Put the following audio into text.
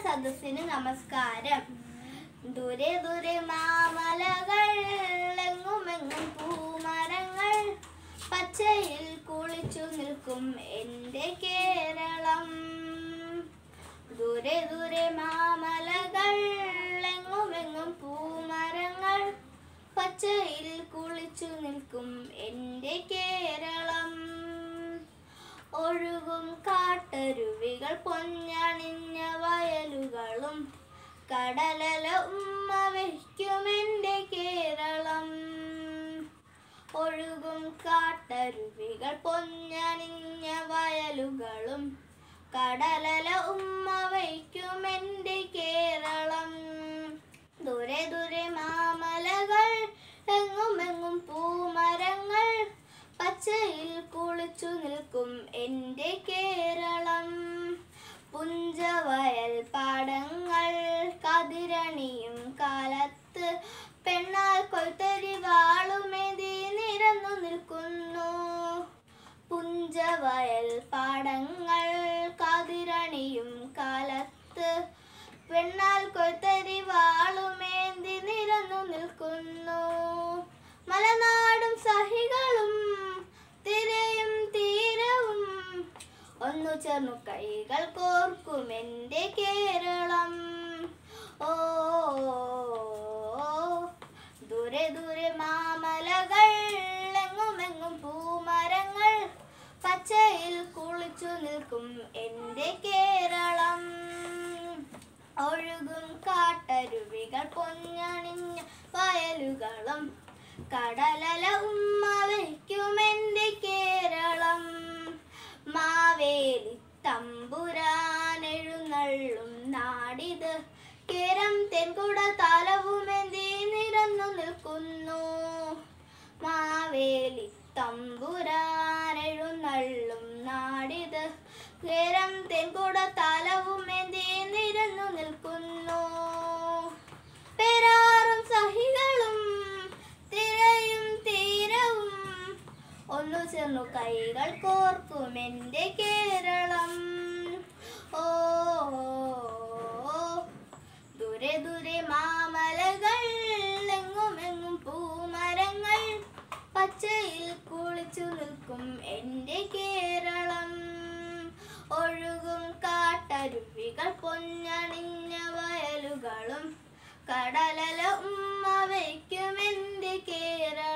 സദസ്സിന് നമസ്കാരം ദൂരെ ദൂരെ മാമലകൾ എങ്ങുമെങ്ങും പൂമരങ്ങൾ പച്ചയിൽ കുളിച്ചു നിൽക്കും എൻ്റെ കേരളം ദൂരെ ദൂരെ മാമലകൾ എങ്ങുമെങ്ങും പൂമരങ്ങൾ പച്ചയിൽ കുളിച്ചു നിൽക്കും എൻ്റെ കേരളം ഒഴുകും കാട്ടരുവികൾ പൊന്നണിഞ്ഞ വയലുകളും കടലല ഉമ്മ വയ്ക്കും എൻ്റെ കേരളം ഒഴുകും കാട്ടരുവികൾ പൊന്നണിഞ്ഞ വയലുകളും കടലല ഉമ്മ വയ്ക്കും എൻ്റെ കേരളം ദൂരെ ദൂരെ മാമലകൾ എങ്ങുമെങ്ങും പൂമരങ്ങൾ പച്ചയിൽ കുളിച്ചു നിൽക്കും എൻ്റെ കേരളം പുഞ്ചവയൽ പാടങ്ങൾ കതിരണിയും കാലത്ത് പെണ്ണാൽ കൊയ്ത്തരി വാളുമെതി നിരന്നു നിൽക്കുന്നു പുഞ്ചവയൽ പാടങ്ങൾ കതിരണിയും കാലത്ത് പെണ്ണാൽ കൊയ്ത്തരി വാളുമേന്തി നിരന്നു നിൽക്കുന്നു മലനാടും സഹികളും തിരയും തീരവും ഒന്നു ചേർന്നു കൈകൾ കോർക്കും എൻ്റെ കേരളം ഓ ദൂരെ ദൂരെ മാമലകൾ എങ്ങുമെങ്ങും പൂമരങ്ങൾ പച്ചയിൽ കുളിച്ചു നിൽക്കും എൻ്റെ കേരളം ഒഴുകും കാട്ടരുവികൾ പൊന്നണിഞ്ഞ വയലുകളും കടലല ഉമ്മ വയ്ക്കും എൻ്റെ കേരളം മാവേലി തമ്പുരാനെഴുന്നള്ളും നാടിത് കേരം തെൻകുട താലവുമെന്തി നിരന്നു നിൽക്കുന്നു മാവേലി തമ്പുരാനെഴുന്നള്ളും നാടിത് കേരം തെൻകുട താലവുമെന്തി നിരന്നു നിൽക്കുന്നു പെരാറും സഹികളും തിരയും തീരവും ഒന്നു ചേർന്നു കൈകൾ കോർക്കും എൻ്റെ കേരളം ഓ ദൂരെ ദൂരെ മാമലകൾ എങ്ങുമെങ്ങും പൂമരങ്ങൾ പച്ചയിൽ കുളിച്ചു നിൽക്കും എൻ്റെ കേരളം ഒഴുകും കാട്ടരുവികൾ പൊന്നണിഞ്ഞ വയലുകളും കടലല ഉമ്മ വയ്ക്കും എൻ്റെ കേരളം